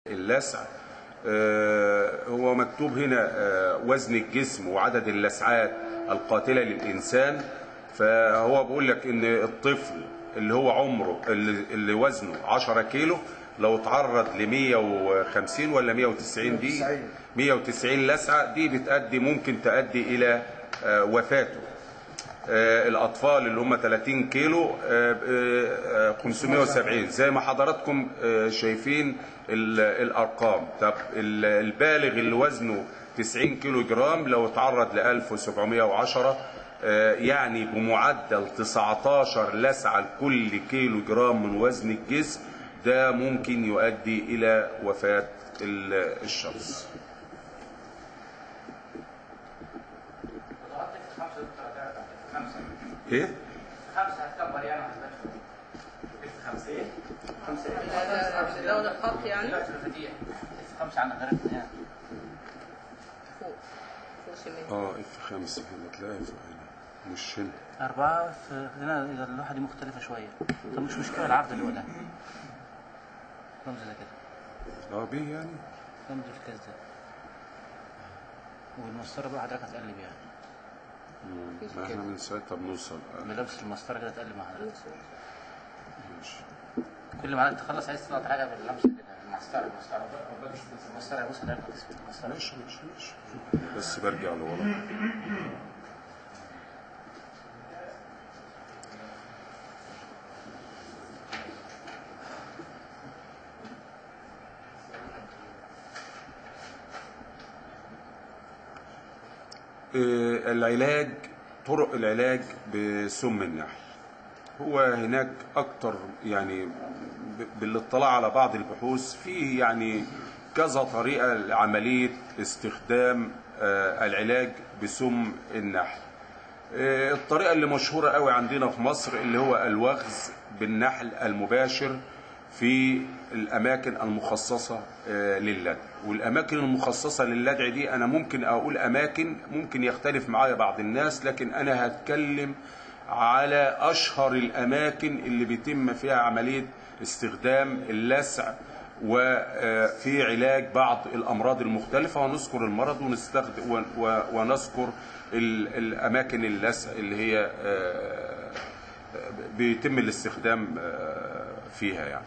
اللسع آه، هو مكتوب هنا آه، وزن الجسم وعدد اللسعات القاتلة للإنسان فهو بيقول لك إن الطفل اللي هو عمره اللي, اللي وزنه 10 كيلو لو اتعرض ل 150 ولا 190 دي 190 لسعة دي بتأدي ممكن تؤدي إلى آه، وفاته آه، الاطفال اللي هم 30 كيلو آه، آه، 570 زي ما حضراتكم آه، شايفين ال- الارقام طب ال- البالغ اللي وزنه 90 كيلو جرام لو اتعرض ل 1710 آه، يعني بمعدل 19 لسعه لكل كيلو جرام من وزن الجسم ده ممكن يؤدي الى وفاه ال- الشخص ايه خمسة هتكبر يعني وهتبقى خمسة ايه؟ خمسة ايه؟ لون الخط يعني دلوقتي المفاتيح خمسة عندك غير هنا فوق فوق شمال اه اف 5 هنا تلاقيها فوق هنا مش هنا أربعة في هنا إذا اللوحة دي مختلفة شوية طب مش مشكلة العرض اللي هو ده رمز ده كده اه بيه يعني رمز الكاس ده والمسطرة بقى حضرتك هتقلب يعني مفيش ما احنا كده. من ساعتها بنوصل آه، بلبس المسطرة كده تقلب مع حضرتك ماشي. كل ما تخلص عايز تطلع حاجة باللمسة كده المسطرة المسطرة المسطرة بص حضرتك بتسكت المسطرة ماشي ماشي ماشي بس برجع لورا آه، العلاج طرق العلاج بسم النحل هو هناك اكتر يعني ب- بالاطلاع على بعض البحوث فيه يعني كذا طريقة لعملية استخدام آه، العلاج بسم النحل آه، الطريقة اللي مشهورة قوي عندنا في مصر اللي هو الوغز بالنحل المباشر في الأماكن المخصصة آه، للدع والأماكن المخصصة للدع دي أنا ممكن أقول أماكن ممكن يختلف معايا بعض الناس لكن أنا هتكلم على أشهر الأماكن اللي بيتم فيها عملية استخدام اللسع وفي علاج بعض الأمراض المختلفة ونذكر المرض ونستخدم ون- و- ونذكر ال- الأماكن اللسع اللي هي آه، بيتم الاستخدام آه، فيها يعني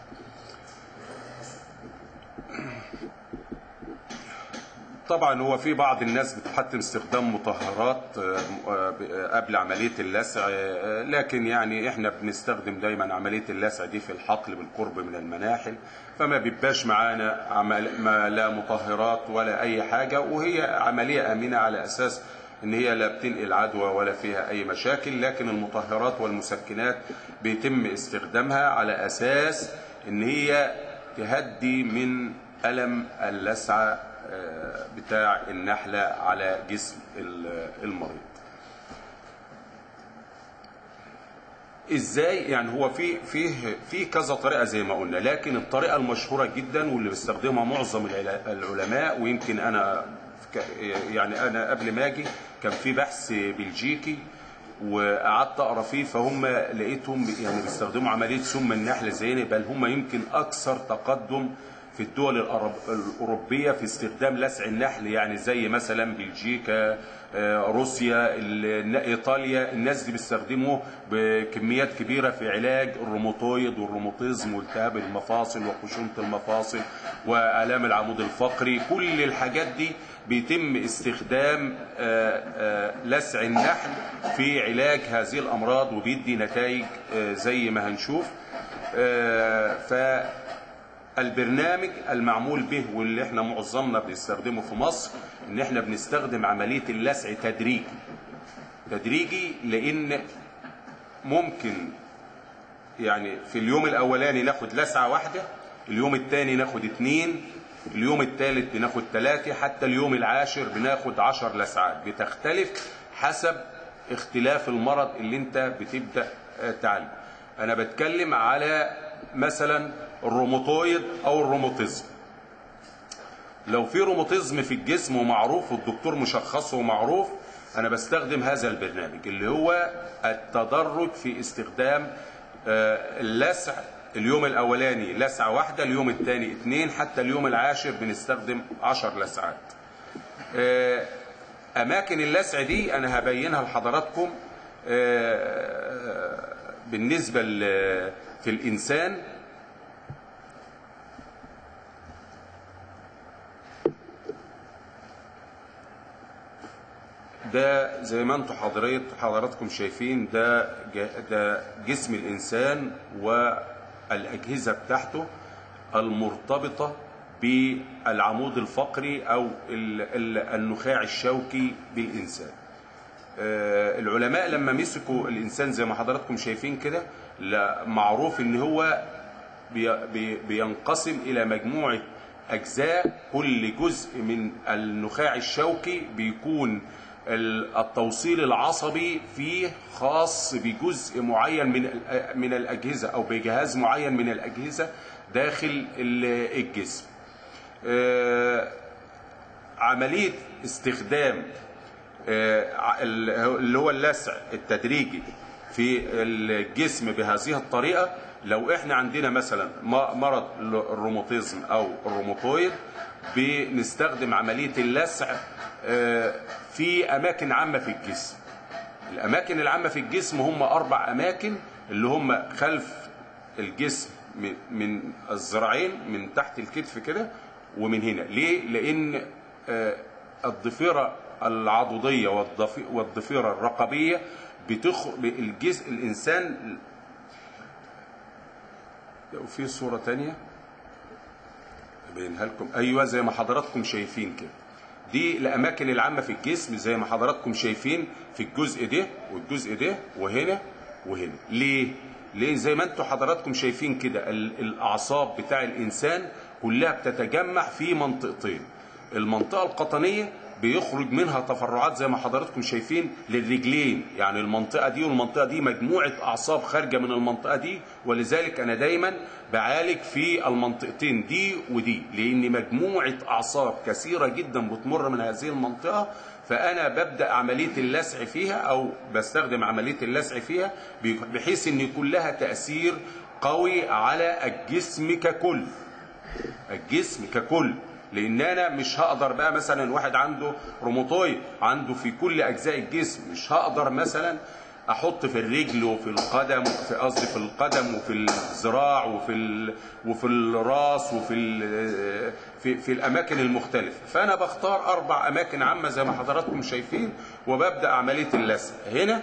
طبعا هو في بعض الناس بتحتم استخدام مطهرات آه، آه، قبل عملية اللسع آه، لكن يعني احنا بنستخدم دايما عملية اللسع دي في الحقل بالقرب من المناحل فما بيبقاش معانا عمل ما لا مطهرات ولا اي حاجة وهي عملية امنة على اساس ان هي لا بتنقل عدوى ولا فيها اي مشاكل لكن المطهرات والمسكنات بيتم استخدامها على اساس ان هي تهدي من الم اللسعه آه، بتاع النحله على جسم ال- المريض ازاي يعني هو في فيه في كذا طريقه زي ما قلنا لكن الطريقه المشهوره جدا واللي بيستخدمها معظم العلا- العلماء ويمكن انا ك- يعني انا قبل ما اجي كان في بحث بلجيكي وقعدت اقرا فيه فهم لقيتهم يعني بيستخدموا عمليه سم النحل زينا بل هم يمكن اكثر تقدم في الدول الأرب- الأوروبية في استخدام لسع النحل يعني زي مثلا بلجيكا آه، روسيا ال- إيطاليا الناس دي بيستخدموه بكميات كبيرة في علاج الروماتويد والروماتيزم والتهاب المفاصل وخشونة المفاصل وآلام العمود الفقري كل الحاجات دي بيتم استخدام آه، آه، لسع النحل في علاج هذه الأمراض وبيدي نتائج آه، زي ما هنشوف آه، ف البرنامج المعمول به واللي احنا معظمنا بنستخدمه في مصر ان احنا بنستخدم عملية اللسع تدريجي تدريجي لان ممكن يعني في اليوم الاولاني ناخد لسعة واحدة اليوم الثاني ناخد اتنين اليوم الثالث بناخد ثلاثة حتى اليوم العاشر بناخد عشر لسعات بتختلف حسب اختلاف المرض اللي انت بتبدأ آه، تعالجه انا بتكلم على مثلا الروماتويد او الروماتيزم لو في روماتيزم في الجسم ومعروف والدكتور مشخصه ومعروف انا بستخدم هذا البرنامج اللي هو التدرج في استخدام آه، اللسع اليوم الاولاني لسعه واحده اليوم الثاني اثنين حتى اليوم العاشر بنستخدم عشر لسعات آه، اماكن اللسع دي انا هبينها لحضراتكم آه، بالنسبه ل- في الانسان ده زي ما انتم حضريت حضراتكم شايفين ده ج- ده جسم الانسان والاجهزه بتاعته المرتبطه بالعمود الفقري او ال- ال- النخاع الشوكي بالانسان. آه، العلماء لما مسكوا الانسان زي ما حضراتكم شايفين كده لا- معروف ان هو بي- بي- بينقسم الى مجموعه اجزاء كل جزء من النخاع الشوكي بيكون ال- التوصيل العصبي فيه خاص بجزء معين من ال- من الاجهزه او بجهاز معين من الاجهزه داخل ال- الجسم. آه، عمليه استخدام آه، ع- ال- اللي هو اللسع التدريجي في الجسم بهذه الطريقة لو احنا عندنا مثلا م- مرض الروماتيزم او الروماتويد بنستخدم عملية اللسع آه، في اماكن عامة في الجسم الاماكن العامة في الجسم هم اربع اماكن اللي هم خلف الجسم من- من الذراعين من تحت الكتف كده ومن هنا ليه لان آه، الضفيرة العضدية والضف- والضفيرة الرقبية بتخ الجسم الإنسان وفي صورة تانية أبينها لكم أيوة زي ما حضراتكم شايفين كده دي الأماكن العامة في الجسم زي ما حضراتكم شايفين في الجزء ده والجزء ده وهنا وهنا ليه؟ ليه زي ما انتم حضراتكم شايفين كده ال- الأعصاب بتاع الإنسان كلها بتتجمع في منطقتين المنطقة القطنية بيخرج منها تفرعات زي ما حضراتكم شايفين للرجلين يعني المنطقة دي والمنطقة دي مجموعة أعصاب خارجة من المنطقة دي ولذلك أنا دايما بعالج في المنطقتين دي ودي لأن مجموعة أعصاب كثيرة جدا بتمر من هذه المنطقة فأنا ببدأ عملية اللسع فيها أو بستخدم عملية اللسع فيها بحيث أن يكون لها تأثير قوي على الجسم ككل الجسم ككل لان انا مش هقدر بقى مثلا واحد عنده روماتويد عنده في كل اجزاء الجسم مش هقدر مثلا احط في الرجل وفي القدم في قصدي في القدم وفي الذراع وفي ال... وفي الراس وفي ال... في في الاماكن المختلفه فانا بختار اربع اماكن عامه زي ما حضراتكم شايفين وببدا عمليه اللسع هنا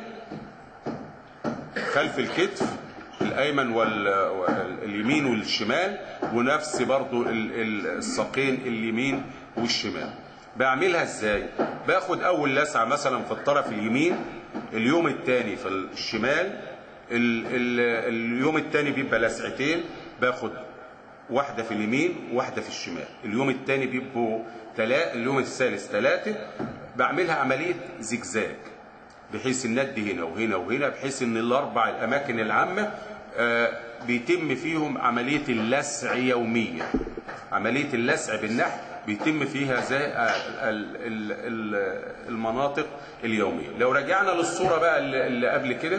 خلف الكتف الايمن وال- واليمين والشمال ونفس برضو ال- ال- الساقين اليمين والشمال بعملها ازاي باخد اول لسعه مثلا في الطرف اليمين اليوم الثاني في الشمال ال ال اليوم الثاني بيبقى لسعتين باخد واحده في اليمين وواحده في الشمال اليوم الثاني بيبقوا تلا اليوم الثالث ثلاثه بعملها عمليه زجزاج بحيث الند هنا وهنا وهنا بحيث ان الاربع الاماكن العامه آه، بيتم فيهم عمليه اللسع يوميا عمليه اللسع بالنحل بيتم فيها زي آه، ال- ال- ال- المناطق اليوميه لو رجعنا للصوره بقى اللي اللي قبل كده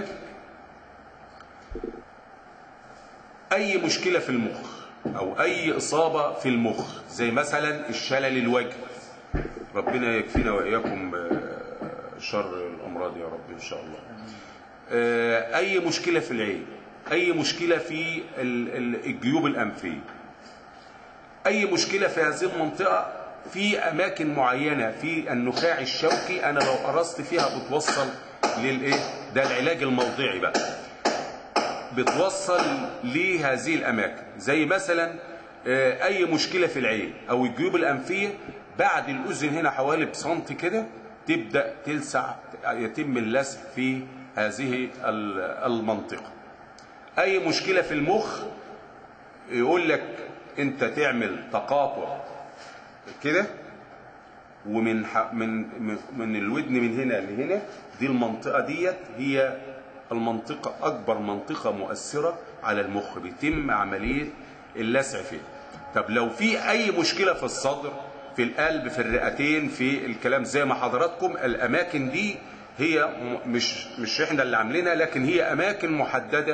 اي مشكله في المخ او اي اصابه في المخ زي مثلا الشلل الوجه ربنا يكفينا واياكم آه، شر الامراض يا رب ان شاء الله آه، اي مشكله في العين اي مشكله في ال- ال- الجيوب الانفيه اي مشكله في هذه المنطقه في اماكن معينه في النخاع الشوكي انا لو قرصت فيها بتوصل للايه ده العلاج الموضعي بقى بتوصل لهذه الاماكن زي مثلا آه، اي مشكله في العين او الجيوب الانفيه بعد الاذن هنا حوالي بسنتي كده تبدا تلسع يتم اللسع في هذه ال- المنطقه اي مشكله في المخ يقول لك انت تعمل تقاطع كده ومن ح... من من- من الودن من هنا لهنا دي المنطقه ديت هي المنطقه اكبر منطقه مؤثره على المخ بيتم عمليه اللسع فيها طب لو في اي مشكله في الصدر في القلب في الرئتين في الكلام زي ما حضراتكم الاماكن دي هي م- مش مش احنا اللي عاملينها لكن هي اماكن محدده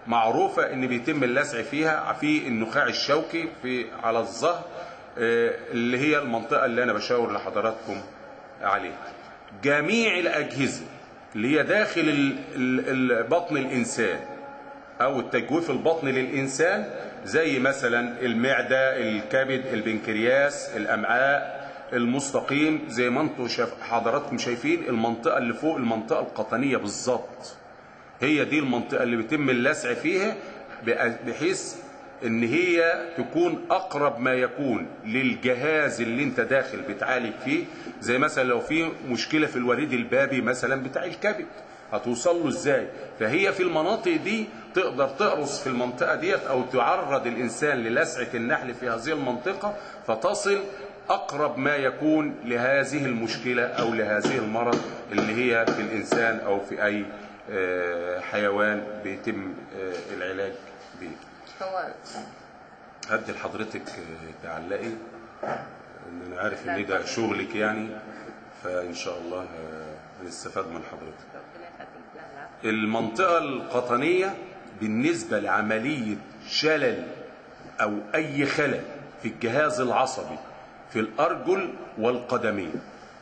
معروفة ان بيتم اللسع فيها في النخاع الشوكي في على الظهر آه، اللي هي المنطقة اللي انا بشاور لحضراتكم عليها جميع الاجهزة اللي هي داخل ال- ال- ال- بطن الانسان او التجويف البطني للانسان زي مثلا المعده الكبد البنكرياس الامعاء المستقيم زي ما انتم شاف حضراتكم شايفين المنطقه اللي فوق المنطقه القطنيه بالظبط هي دي المنطقه اللي بيتم اللسع فيها بأ- بحيث ان هي تكون اقرب ما يكون للجهاز اللي انت داخل بتعالج فيه زي مثلا لو في مشكله في الوريد البابي مثلا بتاع الكبد هتوصل له ازاي فهي في المناطق دي تقدر تقرص في المنطقه ديت او تعرض الانسان للسعه النحل في هذه المنطقه فتصل اقرب ما يكون لهذه المشكله او لهذه المرض اللي هي في الانسان او في اي آه، حيوان بيتم آه، العلاج به هو هدي لحضرتك آه، تعلقي ان انا عارف ان ده شغلك يعني فان شاء الله آه، هنستفاد من حضرتك ربنا يخليك لا لا المنطقة القطنية بالنسبة لعملية شلل أو أي خلل في الجهاز العصبي في الأرجل والقدمين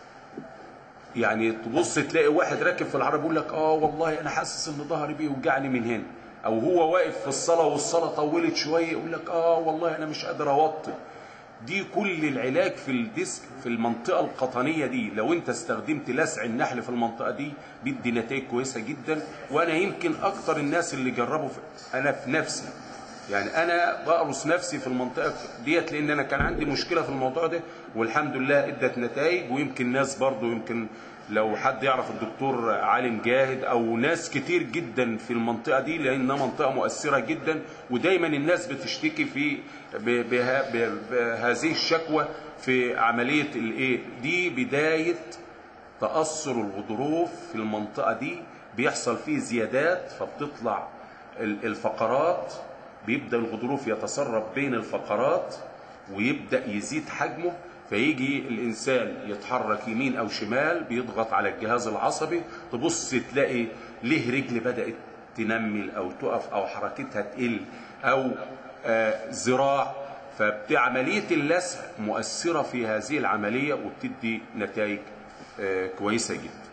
يعني تبص تلاقي واحد راكب في العربية يقول لك اه والله انا حاسس ان ظهري بيوجعني من هنا او هو واقف في الصلاة والصلاة طولت شوية يقول لك اه والله انا مش قادر اوطي دي كل العلاج في الديسك في المنطقة القطنية دي لو انت استخدمت لسع النحل في المنطقة دي بيدي نتائج كويسة جدا وانا يمكن اكتر الناس اللي جربوا في انا في نفسي يعني انا بقرص نفسي في المنطقة ديت لان انا كان عندي مشكلة في الموضوع ده والحمد لله ادت نتائج ويمكن ناس برضو يمكن لو حد يعرف الدكتور عالم جاهد او ناس كتير جدا في المنطقه دي لانها منطقه مؤثره جدا ودايما الناس بتشتكي في ب- بها- ب- بهذه الشكوى في عمليه الايه دي بدايه تاثر الغضروف في المنطقه دي بيحصل فيه زيادات فبتطلع ال- الفقرات بيبدا الغضروف يتسرب بين الفقرات ويبدا يزيد حجمه فيجي الانسان يتحرك يمين او شمال بيضغط على الجهاز العصبي تبص تلاقي ليه رجل بدات تنمل او تقف او حركتها تقل او آه ذراع فعمليه اللسع مؤثره في هذه العمليه وبتدي نتائج آه كويسه جدا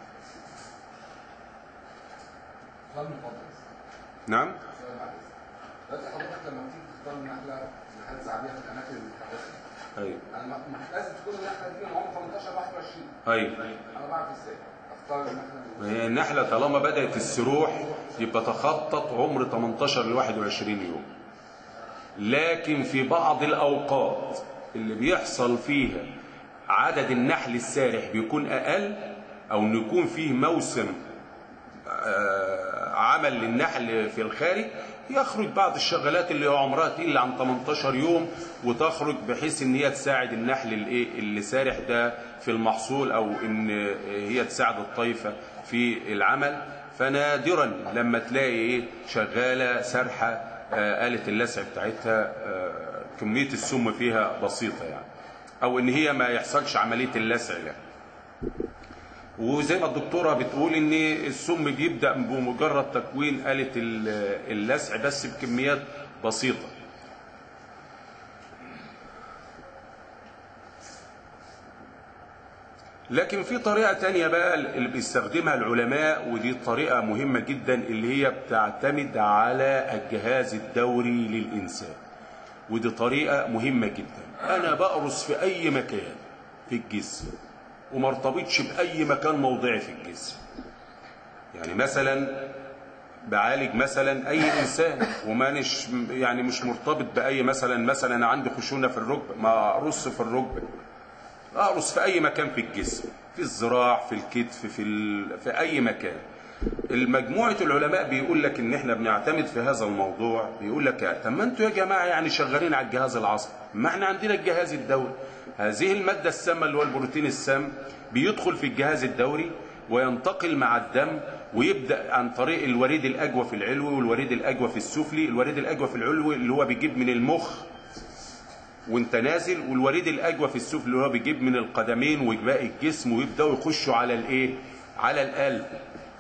سؤال مفضل نعم سؤال معلش دلوقتي حضرتك لما بتيجي تختار النحله نحله زعبيه في الاماكن المتحركه ايوه انا ما ما- لازم تكون النحله دي من عمر 18 ل 21 ايوه انا بعرف ازاي اختار النحله ما هي النحله طالما بدات السروح يبقى تخطط عمر 18 ل 21 يوم لكن في بعض الاوقات اللي بيحصل فيها عدد النحل السارح بيكون اقل او انه يكون فيه موسم آه، عمل للنحل في الخارج يخرج بعض الشغلات اللي عمرها تقل عن 18 يوم وتخرج بحيث ان هي تساعد النحل الايه اللي سارح ده في المحصول او ان هي تساعد الطائفه في العمل فنادرا لما تلاقي ايه شغاله سارحه آه، آلة اللسع بتاعتها آه، كمية السم فيها بسيطة يعني أو إن هي ما يحصلش عملية اللسع لها وزي ما الدكتورة بتقول ان السم بيبدأ بمجرد تكوين آلة ال- اللسع بس بكميات بسيطة لكن في طريقة تانية بقى اللي بيستخدمها العلماء ودي طريقة مهمة جدا اللي هي بتعتمد على الجهاز الدوري للإنسان ودي طريقة مهمة جدا أنا بقرص في أي مكان في الجسم وما ارتبطش بأي مكان موضعي في الجسم يعني مثلا بعالج مثلا اي انسان ومانش يعني مش مرتبط باي مثلا مثلا انا عندي خشونه في الركبه ما اقرص في الركبه اقرص في اي مكان في الجسم في الذراع في الكتف في ال... في اي مكان المجموعة العلماء بيقول لك ان احنا بنعتمد في هذا الموضوع بيقول لك طب ما انتوا يا جماعه يعني شغالين على الجهاز العصبي ما احنا عندنا الجهاز الدوري هذه الماده السامه اللي هو البروتين السام بيدخل في الجهاز الدوري وينتقل مع الدم ويبدا عن طريق الوريد الاجوف العلوي والوريد الاجوف السفلي الوريد الاجوف العلوي اللي هو بيجيب من المخ وانت نازل والوريد الاجوف السفلي اللي هو بيجيب من القدمين وباقي الجسم ويبداوا يخشوا على الايه على القلب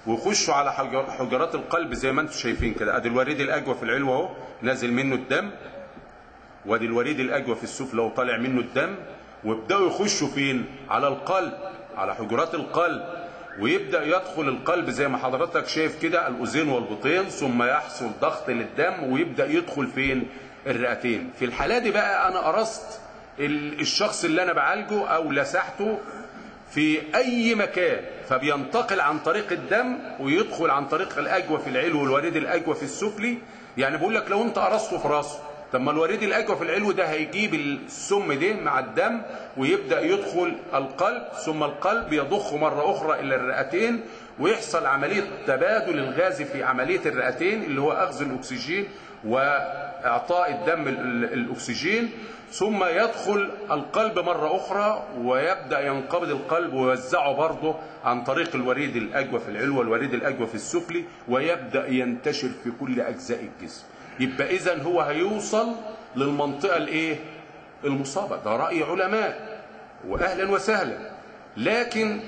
ويخشوا على حجر- حجرات القلب زي ما انتم شايفين كده ادي الوريد الاجوف العلوي اهو نازل منه الدم وادي الوريد الاجوف السفلى وطالع منه الدم ويبداوا يخشوا فين على القلب على حجرات القلب ويبدا يدخل القلب زي ما حضرتك شايف كده الاذين والبطين ثم يحصل ضغط للدم ويبدا يدخل فين الرئتين في الحاله دي بقى انا قرصت ال- الشخص اللي انا بعالجه او لسحته في اي مكان فبينتقل عن طريق الدم ويدخل عن طريق الاجوف العلوي والوريد الاجوف السفلي يعني بقول لك لو انت قرصته في راسه طب ما الوريد الاجوف العلوي ده هيجيب السم ده مع الدم ويبدا يدخل القلب ثم القلب يضخه مره اخرى الى الرئتين ويحصل عمليه تبادل الغاز في عمليه الرئتين اللي هو اخذ الاكسجين واعطاء الدم ال- ال- الاكسجين ثم يدخل القلب مرة أخرى ويبدأ ينقبض القلب ويوزعه برضه عن طريق الوريد الأجوف العلوي والوريد الأجوف السفلي ويبدأ ينتشر في كل أجزاء الجسم يبقى إذا هو هيوصل للمنطقة الإيه؟ المصابة ده رأي علماء وأهلا وسهلا لكن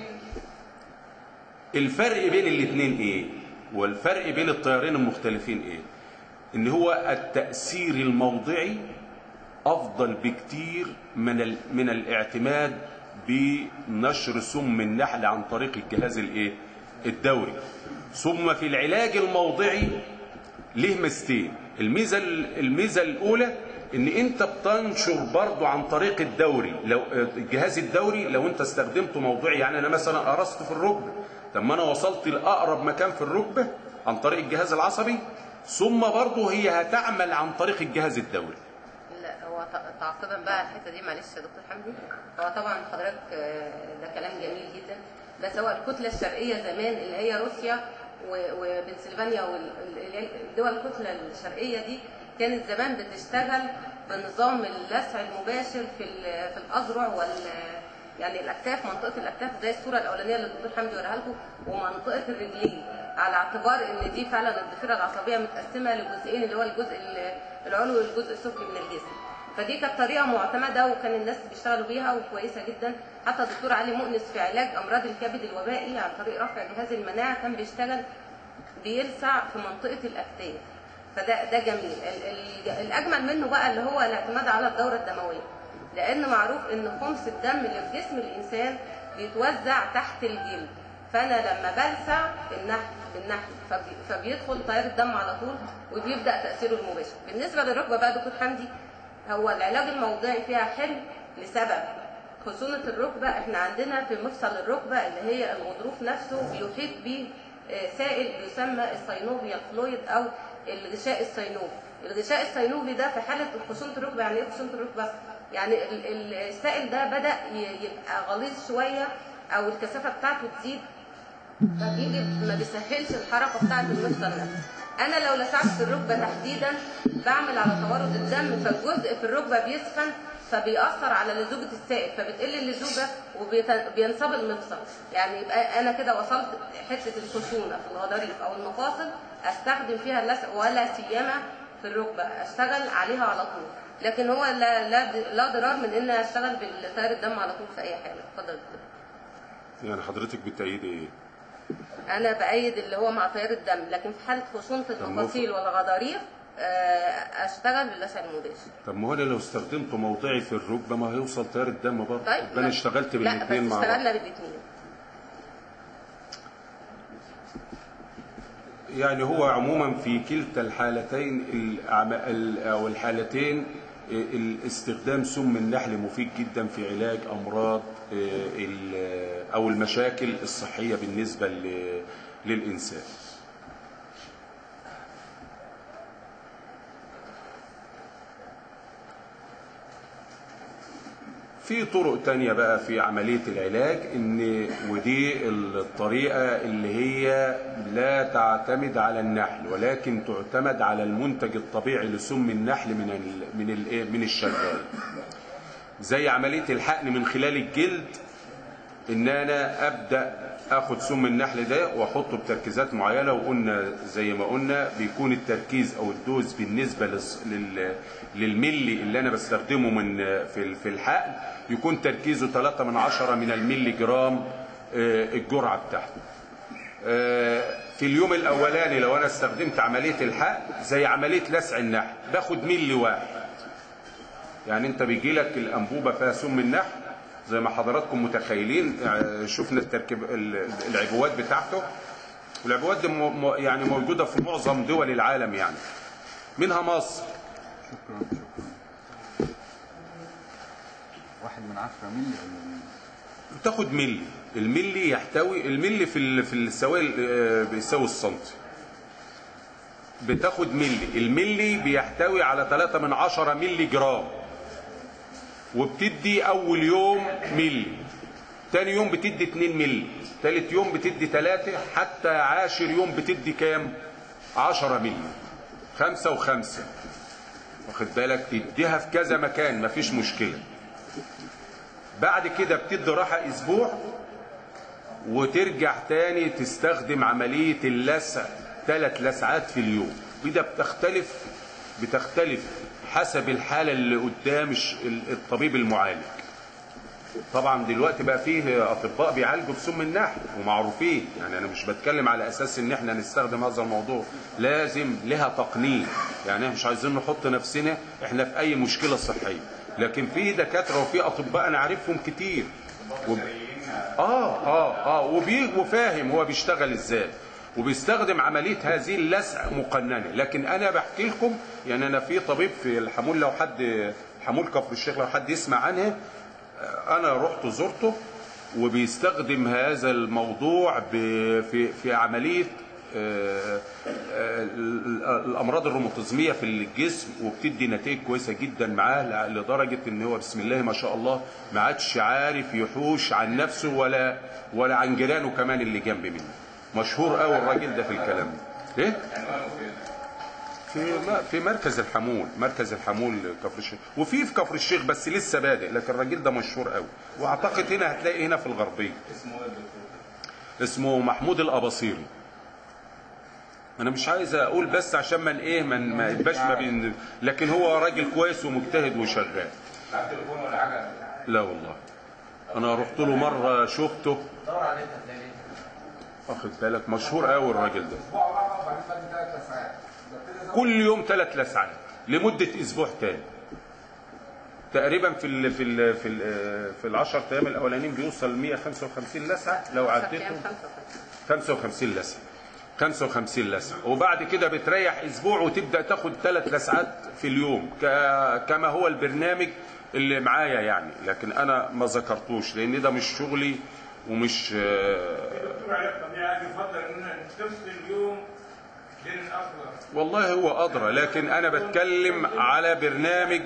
الفرق بين الاثنين إيه؟ والفرق بين الطيارين المختلفين إيه؟ إن هو التأثير الموضعي افضل بكتير من ال... من الاعتماد بنشر سم النحل عن طريق الجهاز الايه الدوري ثم في العلاج الموضعي ليه ميزتين الميزه الميزه الاولى ان انت بتنشر برضه عن طريق الدوري لو الجهاز الدوري لو انت استخدمته موضعي يعني انا مثلا قرصت في الركبه طب ما انا وصلت لاقرب مكان في الركبه عن طريق الجهاز العصبي ثم برضه هي هتعمل عن طريق الجهاز الدوري لا هو ت- تعقيبا بقى على الحته دي معلش يا دكتور حمدي هو طبعا حضرتك آه، ده كلام جميل جدا بس هو الكتله الشرقيه زمان اللي هي روسيا و- وبنسلفانيا والدول الكتله الشرقيه دي كانت زمان بتشتغل بنظام اللسع المباشر في ال- في الاذرع وال يعني الاكتاف منطقه الاكتاف زي الصوره الاولانيه اللي الدكتور حمدي وريها لكم ومنطقه الرجلين على اعتبار ان دي فعلا الضفيره العصبيه متقسمه لجزئين اللي هو الجزء ال- العلوي والجزء السفلي من الجسم فدي كانت طريقه معتمده وكان الناس بيشتغلوا بيها وكويسه جدا حتى الدكتور علي مؤنس في علاج امراض الكبد الوبائي عن طريق رفع جهاز المناعه كان بيشتغل بيلسع في منطقه الاكتاف فده ده جميل ال- ال- الاجمل منه بقى اللي هو الاعتماد على الدوره الدمويه لان معروف ان خمس الدم اللي في جسم الانسان بيتوزع تحت الجلد فانا لما بلسع بالنحل بالنحل فبي فبيدخل تيار الدم على طول وبيبدا تاثيره المباشر بالنسبه للركبه بقى دكتور حمدي هو العلاج الموضعي فيها حلو لسبب خشونه الركبه احنا عندنا في مفصل الركبه اللي هي الغضروف نفسه بيحيط به آه، سائل يسمى السينوفيال فلويد او الغشاء السينوفي الغشاء السينوفي ده في حاله خشونه الركبه يعني ايه خشونه الركبه يعني ال- ال- السائل ده بدا ي- يبقى غليظ شويه او الكثافه بتاعته تزيد فبيجي ما بيسهلش الحركه بتاعه المفصل نفسه انا لو لسعت في الركبه تحديدا بعمل على توارد الدم فالجزء في الركبه بيسخن فبيأثر على لزوجة السائل فبتقل اللزوجة وبينصاب المفصل يعني يبقى أنا كده وصلت حتة الخشونة في الغضاريف أو المفاصل أستخدم فيها اللسع ولا سيما في الركبة أشتغل عليها على طول لكن هو لا لا لا ضرار من إن أشتغل بالتيار الدم على طول في أي حاجة اتفضل دكتور. يعني حضرتك بتأيد ايه انا بايد اللي هو مع تيار الدم لكن في حاله خشونه المفاصيل والغضاريف آه، اشتغل باللسع المباشر طب ما هو انا لو استخدمته موضعي في الركبه ما هيوصل تيار الدم برضه طيب يبقى انا اشتغلت بالاثنين لا مع بس بعض اشتغلنا بالاثنين يعني هو عموما في كلتا الحالتين الأعم- ال- او الحالتين الاستخدام سم النحل مفيد جدا في علاج امراض آه، ال- او المشاكل الصحيه بالنسبه ل- للانسان في طرق تانية بقى في عملية العلاج ان ودي الطريقة اللي هي لا تعتمد على النحل ولكن تعتمد على المنتج الطبيعي لسم النحل من ال من ال من الشغال زي عملية الحقن من خلال الجلد ان انا ابدا اخد سم النحل ده واحطه بتركيزات معينه وقلنا زي ما قلنا بيكون التركيز او الدوز بالنسبه للص- لل للملي اللي انا بستخدمه من في ال- في الحقن يكون تركيزه 3 من عشرة من الملي جرام آه، الجرعه بتاعته آه، في اليوم الاولاني لو انا استخدمت عمليه الحقن زي عمليه لسع النحل باخد ملي واحد يعني انت بيجي لك الانبوبه فيها سم النحل زي ما حضراتكم متخيلين آه، شفنا التركيب ال- العبوات بتاعته والعبوات دي م- م- يعني موجوده في معظم دول العالم يعني منها مصر شكرا شكرا واحد من عشرة ملي ولا تاخد ملي الملي يحتوي الملي في ال- في السوائل آه، بيساوي السنتي بتاخد ملي الملي بيحتوي على 3 من 10 ملي جرام وبتدي اول يوم ملي تاني يوم بتدي 2 ملي تالت يوم بتدي 3 حتى عاشر يوم بتدي كام 10 ملي خمسة وخمسة واخد بالك تديها في كذا مكان مفيش مشكله بعد كده بتدي راحة اسبوع وترجع تاني تستخدم عملية اللسع ثلاث لسعات في اليوم وده بتختلف بتختلف حسب الحالة اللي قدام الش- ال- الطبيب المعالج طبعا دلوقتي بقى فيه اطباء بيعالجوا بسم النحل ومعروفين يعني انا مش بتكلم على اساس ان احنا نستخدم هذا الموضوع لازم لها تقنين يعني احنا مش عايزين نحط نفسنا احنا في اي مشكله صحيه لكن في دكاتره وفي اطباء انا عارفهم كتير وب... اه اه اه وبي... وفاهم هو بيشتغل ازاي وبيستخدم عمليه هذه اللسع مقننه لكن انا بحكي لكم يعني انا في طبيب في الحمول لو حد حمول كفر الشيخ لو حد يسمع عنها انا رحت زرته وبيستخدم هذا الموضوع ب- في في عمليه آه، آه، ال- الامراض الروماتيزميه في الجسم وبتدي نتائج كويسه جدا معاه ل- لدرجه ان هو بسم الله ما شاء الله ما عادش عارف يحوش عن نفسه ولا ولا عن جيرانه كمان اللي جنب منه مشهور قوي الراجل ده في الكلام ده ايه في م- في مركز الحمول مركز الحمول كفر الشيخ وفي في كفر الشيخ بس لسه بادئ لكن الراجل ده مشهور قوي واعتقد هنا هتلاقي هنا في الغربيه اسمه ايه الدكتور؟ اسمه محمود الاباصيري انا مش عايز اقول بس عشان ما ايه ما ما يبقاش ما بين لكن هو راجل كويس ومجتهد وشغال معاك تليفون ولا حاجه؟ لا والله انا رحت له مره شفته دور على النت هتلاقي واخد بالك مشهور قوي الراجل ده اسبوع واحد وبعدين بعد ثلاث ساعات ببتدي أزود كل يوم ثلاث لسعات لمده اسبوع تاني تقريبا في ال في ال في ال في ال 10 ايام الاولانيين بيوصل 155 لسعه لو عديته 55 لسعه 55 لسعه وبعد كده بتريح اسبوع وتبدا تاخد ثلاث لسعات في اليوم ك- كما هو البرنامج اللي معايا يعني لكن انا ما ذكرتوش لان ده مش شغلي ومش آه، دكتور علاء طبيعي يفضل اننا نفصل اليوم بين الافضل والله هو أدرى لكن أنا بتكلم على برنامج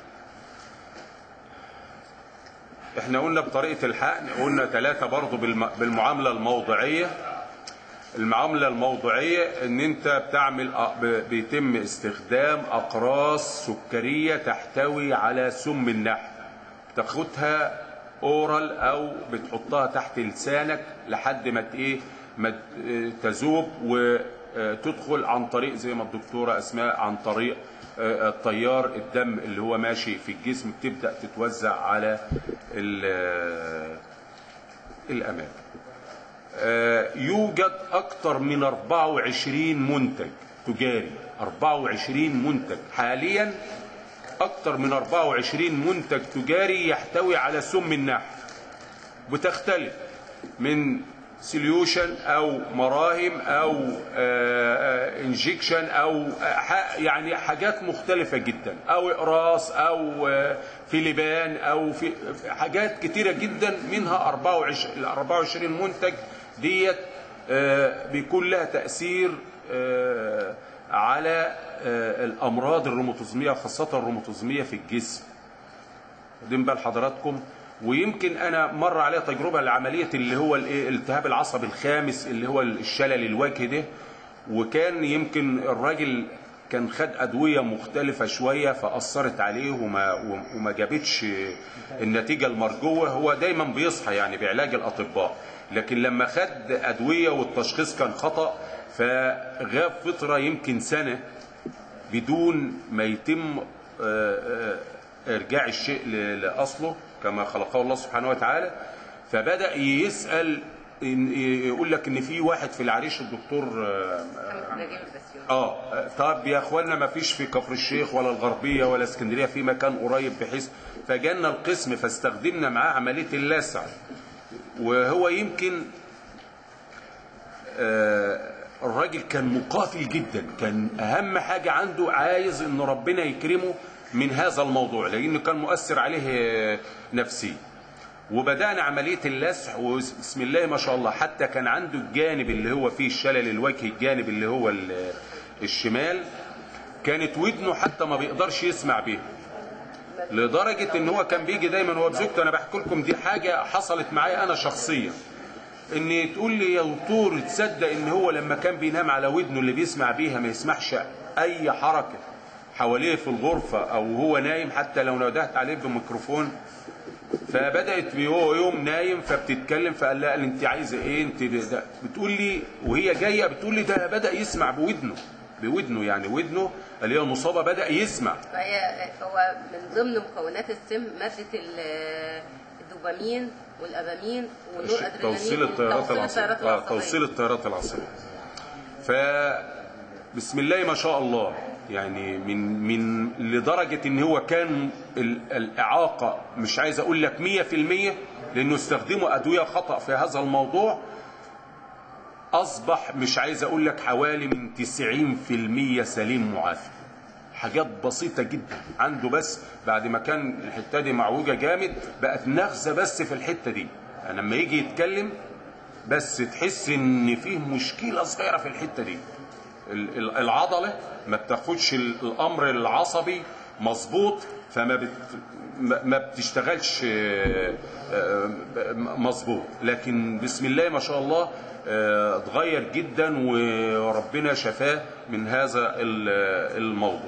احنا قلنا بطريقة الحقن قلنا ثلاثة برضو بالم- بالمعاملة الموضعية المعاملة الموضعية ان انت بتعمل أ- ب- بيتم استخدام اقراص سكرية تحتوي على سم النحل تاخدها اورال او بتحطها تحت لسانك لحد ما ت- ايه ما ت- آه، تذوب وتدخل عن طريق زي ما الدكتوره اسماء عن طريق آه، التيار الدم اللي هو ماشي في الجسم بتبدا تتوزع على ال- آه، الاماكن آه، يوجد أكثر من 24 منتج تجاري 24 منتج حاليا أكثر من 24 منتج تجاري يحتوي على سم النحل بتختلف من سوليوشن او مراهم او انجكشن او آه، ح- يعني حاجات مختلفة جدا او اقراص او آه، فيليبان او في في حاجات كتيرة جدا منها 24 ال 24 منتج ديت آه، بيكون لها تأثير آه، على آه، الامراض الروماتيزمية خاصة الروماتيزمية في الجسم واخدين بال حضراتكم ويمكن انا مر عليا تجربه لعمليه اللي هو الايه التهاب العصب الخامس اللي هو الشلل الوجه ده وكان يمكن الراجل كان خد ادويه مختلفه شويه فاثرت عليه وما وما جابتش النتيجه المرجوه هو دايما بيصحى يعني بعلاج الاطباء لكن لما خد ادويه والتشخيص كان خطا فغاب فتره يمكن سنه بدون ما يتم آه، آه، ارجاع الشيء ل- لاصله كما خلقه الله سبحانه وتعالى فبدا يسال إن- يقول لك ان في واحد في العريش الدكتور آه، محمد نجيب البسيوني اه طب يا اخوانا ما فيش في كفر الشيخ ولا الغربيه ولا اسكندريه في مكان قريب بحيث فجانا القسم فاستخدمنا معاه عمليه اللسع وهو يمكن آه الراجل كان مقاتل جدا كان اهم حاجه عنده عايز ان ربنا يكرمه من هذا الموضوع لانه كان مؤثر عليه آه، نفسيا وبدأنا عملية اللسع وبسم الله ما شاء الله حتى كان عنده الجانب اللي هو فيه الشلل الوجهي الجانب اللي هو ال- الشمال كانت ودنه حتى ما بيقدرش يسمع بيها لدرجة ان هو كان بيجي دايما هو بزوجته انا بحكي لكم دي حاجة حصلت معايا انا شخصيا ان تقول لي يا دكتور تصدق ان هو لما كان بينام على ودنه اللي بيسمع بيها ما يسمعش اي حركة حواليه في الغرفة او هو نايم حتى لو ندهت عليه بميكروفون فبدات هو يوم نايم فبتتكلم فقال لها قال انت عايزه ايه انت ده بتقول لي وهي جايه بتقول لي ده بدا يسمع بودنه بودنه يعني ودنه اللي هي المصابه بدا يسمع فهي هو من ضمن مكونات السم مادة ال- الدوبامين والأبامين والنور أدرينالين توصيل التيارات توصيل العصبيه التيارات اه العصبية. توصيل التيارات العصبيه ف بسم الله ما شاء الله يعني من من لدرجه ان هو كان ال- الاعاقه مش عايز اقول لك 100% لانه استخدموا ادويه خطا في هذا الموضوع اصبح مش عايز اقول لك حوالي من 90% سليم معافى حاجات بسيطة جدا عنده بس بعد ما كان الحتة دي معوجة جامد بقت نغزة بس في الحتة دي يعني لما يجي يتكلم بس تحس ان فيه مشكلة صغيرة في الحتة دي ال- ال- العضلة ما بتاخدش ال- الامر العصبي مظبوط فما بت ما ما بتشتغلش آه، آه، مظبوط لكن بسم الله ما شاء الله آه، اتغير جدا وربنا شفاه من هذا ال- الموضوع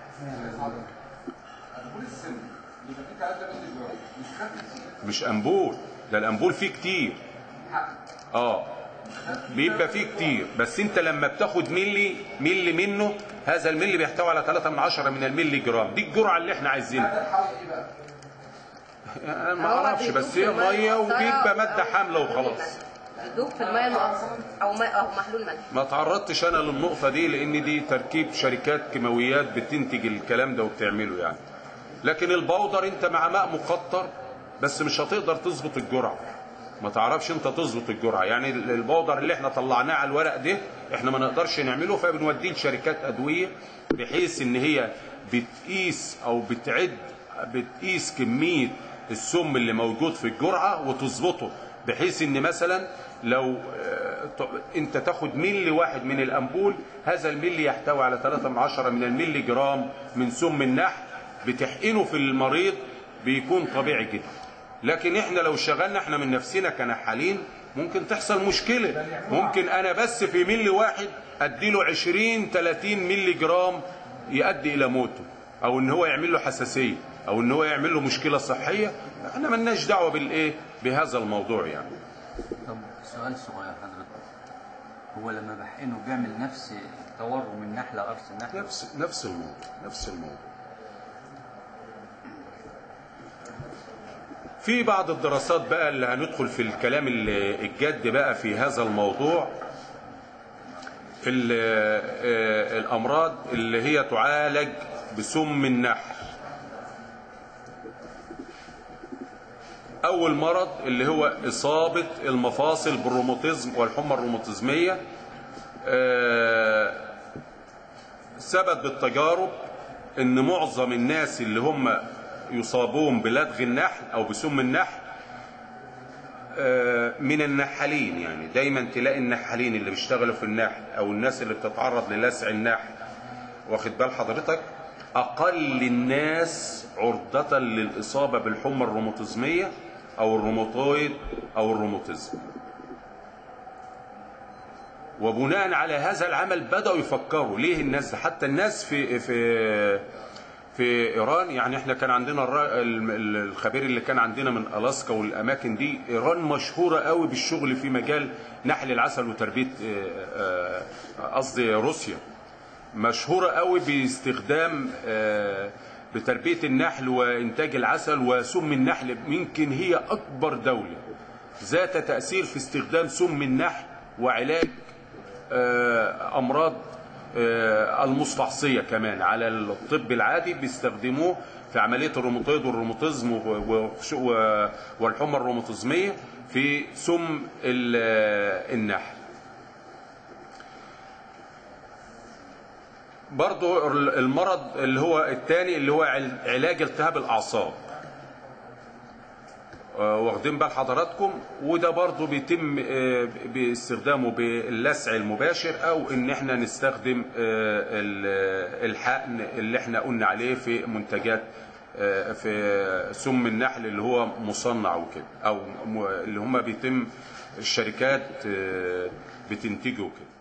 أنبول السن يبقى في 3 مللي جرام مش خف كتير مش انبول ده الانبول فيه كتير اه بيبقى فيه كتير بس انت لما بتاخد ملي ملي منه هذا الملي بيحتوي على 3 من عشرة من الملي جرام دي الجرعه اللي احنا عايزينها ده الحوالي ايه بقى؟ انا ما هو اعرفش بيدوب بس في هي المية ميه المقطرة وبيبقى ماده أو حامله محلول وخلاص ملح. بيدوب في المية المقطرة أو ماء أو محلول ملح ما تعرضتش انا للنقطه دي لان دي تركيب شركات كيماويات بتنتج الكلام ده وبتعمله يعني لكن البودر انت مع ماء مقطر بس مش هتقدر تظبط الجرعه ما تعرفش انت تظبط الجرعه يعني ال- البودر اللي احنا طلعناه على الورق ده احنا ما نقدرش نعمله فبنوديه لشركات ادويه بحيث ان هي بتقيس او بتعد بتقيس كميه السم اللي موجود في الجرعه وتظبطه بحيث ان مثلا لو آه، ت- انت تاخد ملي واحد من الانبول هذا الملي يحتوي على 3 من عشرة من الملي جرام من سم النحل بتحقنه في المريض بيكون طبيعي جدا لكن احنا لو اشتغلنا احنا من نفسنا كنحالين ممكن تحصل مشكلة ممكن انا بس في ملي واحد اديله 20 30 ملي جرام يؤدي الى موته او ان هو يعمل له حساسية او ان هو يعمل له مشكلة صحية احنا ملناش دعوة بالايه بهذا الموضوع يعني طب سؤال صغير حضرتك هو لما بحقنه بيعمل نفس تورم النحلة قرص النحلة نفس نفس الموضوع نفس الموضوع في بعض الدراسات بقى اللي هندخل في الكلام ال- الجد بقى في هذا الموضوع في ال- آه، الامراض اللي هي تعالج بسم النحل اول مرض اللي هو اصابه المفاصل بالروماتيزم والحمى الروماتيزميه آه، ثبت بالتجارب ان معظم الناس اللي هم يصابون بلدغ النحل او بسم النحل آه، من النحالين يعني دايما تلاقي النحالين اللي بيشتغلوا في النحل او الناس اللي بتتعرض للسع النحل واخد بال حضرتك اقل الناس عرضة للاصابة بالحمى الروماتيزمية او الروماتويد او الروماتيزم وبناء على هذا العمل بدأوا يفكروا ليه الناس ده حتى الناس في في في ايران يعني احنا كان عندنا الر- ال- ال- الخبير اللي كان عندنا من الاسكا والاماكن دي ايران مشهوره قوي بالشغل في مجال نحل العسل وتربيه آه، آه، قصدي روسيا مشهوره قوي باستخدام آه، بتربيه النحل وانتاج العسل وسم النحل يمكن هي اكبر دوله ذات تأثير في استخدام سم النحل وعلاج آه، أمراض آه، المستعصية كمان على الطب العادي بيستخدموه في عملية الروماتويد والروماتيزم و- و- والحمى الروماتيزمية في سم ال- النحل برضو المرض اللي هو الثاني اللي هو عل- علاج التهاب الأعصاب آه، واخدين بال حضراتكم وده برضو بيتم آه، باستخدامه باللسع المباشر او ان احنا نستخدم آه، ال- الحقن اللي احنا قلنا عليه في منتجات آه، في سم النحل اللي هو مصنع وكده او م- اللي هم بيتم الشركات آه، بتنتجه وكده